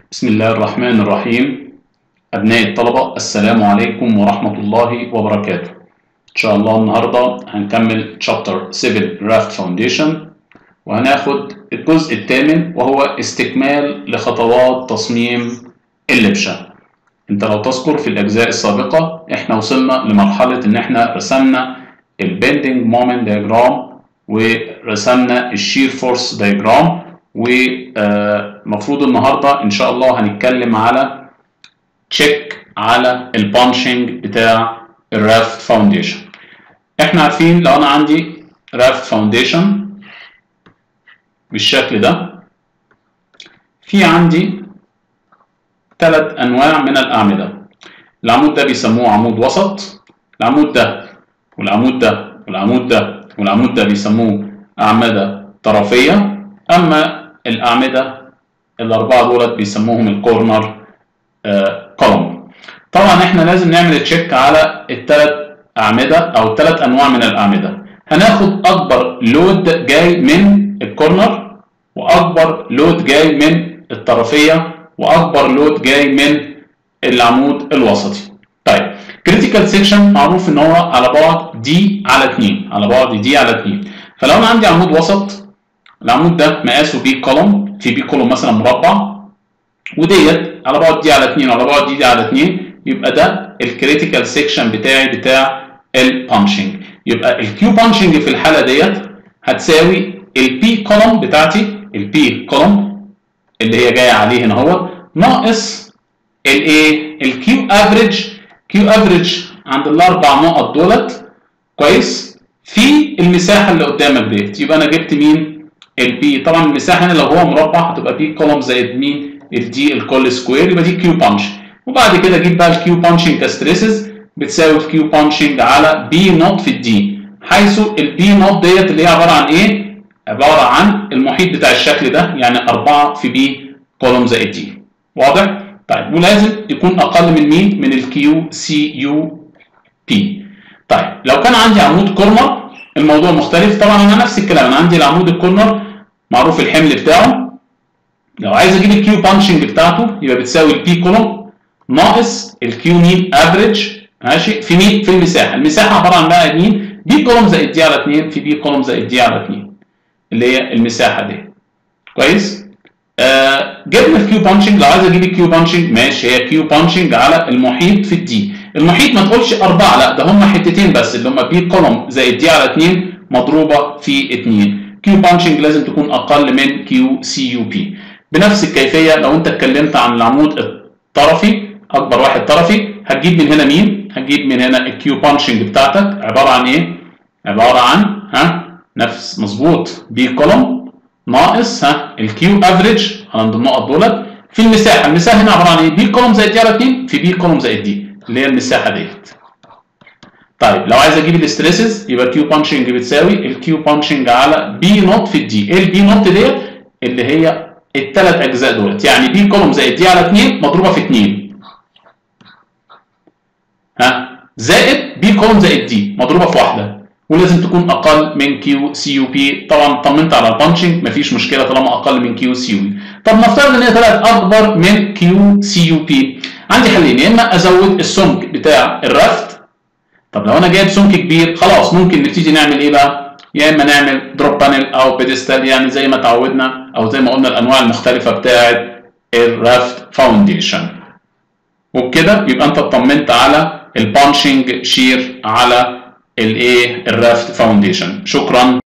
بسم الله الرحمن الرحيم أبناء الطلبة السلام عليكم ورحمة الله وبركاته إن شاء الله النهاردة هنكمل Chapter 7 Raft Foundation وهناخد الجزء الثامن وهو استكمال لخطوات تصميم اللبشة انت لو تذكر في الأجزاء السابقة احنا وصلنا لمرحلة ان احنا رسمنا البندنج مومنت دياجرام ورسمنا الشير فورس دياجرام ومفروض النهارده ان شاء الله هنتكلم على تشيك على البانشنج بتاع الرافت فاونديشن احنا عارفين لو انا عندي رافت فاونديشن بالشكل ده في عندي ثلاث انواع من الاعمده العمود ده بيسموه عمود وسط العمود ده والعمود ده والعمود ده والعمود ده بيسموه اعمده طرفيه اما الاعمده الاربعه دولت بيسموهم الكورنر كولوم طبعا احنا لازم نعمل تشيك على الثلاث اعمده او الثلاث انواع من الاعمده هناخد اكبر لود جاي من الكورنر واكبر لود جاي من الطرفيه واكبر لود جاي من العمود الوسطي طيب كريتيكال سيكشن معروف ان هو على بعد دي على 2 على بعد دي على 2 فلو انا عندي عمود وسط العمود ده مقاسه بي كولوم في بي كولوم مثلا مربع وديت على بعد دي على 2 على بعد دي, دي على 2 يبقى ده الكريتيكال سيكشن بتاعي بتاع البانشنج يبقى الكيو بانشنج في الحاله ديت هتساوي البي كولوم بتاعتي البي كولوم اللي هي جايه عليه هنا اهوت ناقص الايه الكيو افريج كيو افريج عند الاربع نقط دولت كويس في المساحه اللي قدامك ديت يبقى انا جبت مين البي طبعا المساحه هنا لو هو مربع هتبقى بي كولوم زائد مين الدي الكل سكوير يبقى دي كيو بانش وبعد كده اجيب بقى الكيو بانشنج كستريسز بتساوي الكيو بانشنج على بي نوت في الدي حيث البي نوت ديت اللي هي عباره عن ايه؟ عباره عن المحيط بتاع الشكل ده يعني 4 في بي كولوم زائد دي واضح؟ طيب ولازم يكون اقل من مين؟ من الكيو سي يو بي طيب لو كان عندي عمود كورنر الموضوع مختلف طبعا انا نفس الكلام انا عندي العمود الكورنر معروف الحمل بتاعه لو عايز اجيب الكيو بانشنج بتاعته يبقى بتساوي البي كولوم ناقص الكيو مين افريج ماشي في مين في المساحه المساحه عباره عن بقى مين بي كولوم زائد دي على 2 في بي كولوم زائد دي على 2 اللي هي المساحه دي كويس آه جبنا الكيو بانشنج لو عايز اجيب الكيو بانشنج ماشي هي كيو بانشنج على المحيط في الدي المحيط ما تقولش أربعة لا ده هم حتتين بس اللي هم بي كولوم زائد دي على 2 مضروبه في 2 كيو بانشنج لازم تكون اقل من كيو سي يو بي بنفس الكيفيه لو انت اتكلمت عن العمود الطرفي اكبر واحد طرفي هتجيب من هنا مين هتجيب من هنا الكيو بانشنج بتاعتك عباره عن ايه عباره عن ها نفس مظبوط بي كولوم ناقص ها الكيو افريج عند النقط دولت في المساحه المساحه هنا عباره عن ايه بي كولوم زائد دي على 2 في بي كولوم زائد دي اللي هي المساحه ديت طيب لو عايز اجيب الاستريسز يبقى كيو بانشنج بتساوي الكيو بانشنج على بي نوت في الدي ايه البي نوت ديت اللي هي الثلاث اجزاء دولت يعني بي كولوم زائد دي على 2 مضروبه في 2 ها زائد بي كولوم زائد دي مضروبه في واحده ولازم تكون اقل من كيو سي يو بي طبعا طمنت على البانشنج مفيش مشكله طالما اقل من كيو سي يو بي طب نفترض ان هي طلعت اكبر من كيو سي يو بي عندي حلين يا اما ازود السمك بتاع الرفت طب لو انا جايب سمك كبير خلاص ممكن نبتدي نعمل ايه بقى يا اما نعمل دروب بانل او بيدستال يعني زي ما تعودنا او زي ما قلنا الانواع المختلفه بتاعه الرافت فاونديشن وبكده يبقى انت اطمنت على البانشنج شير على الايه الرافت فاونديشن شكرا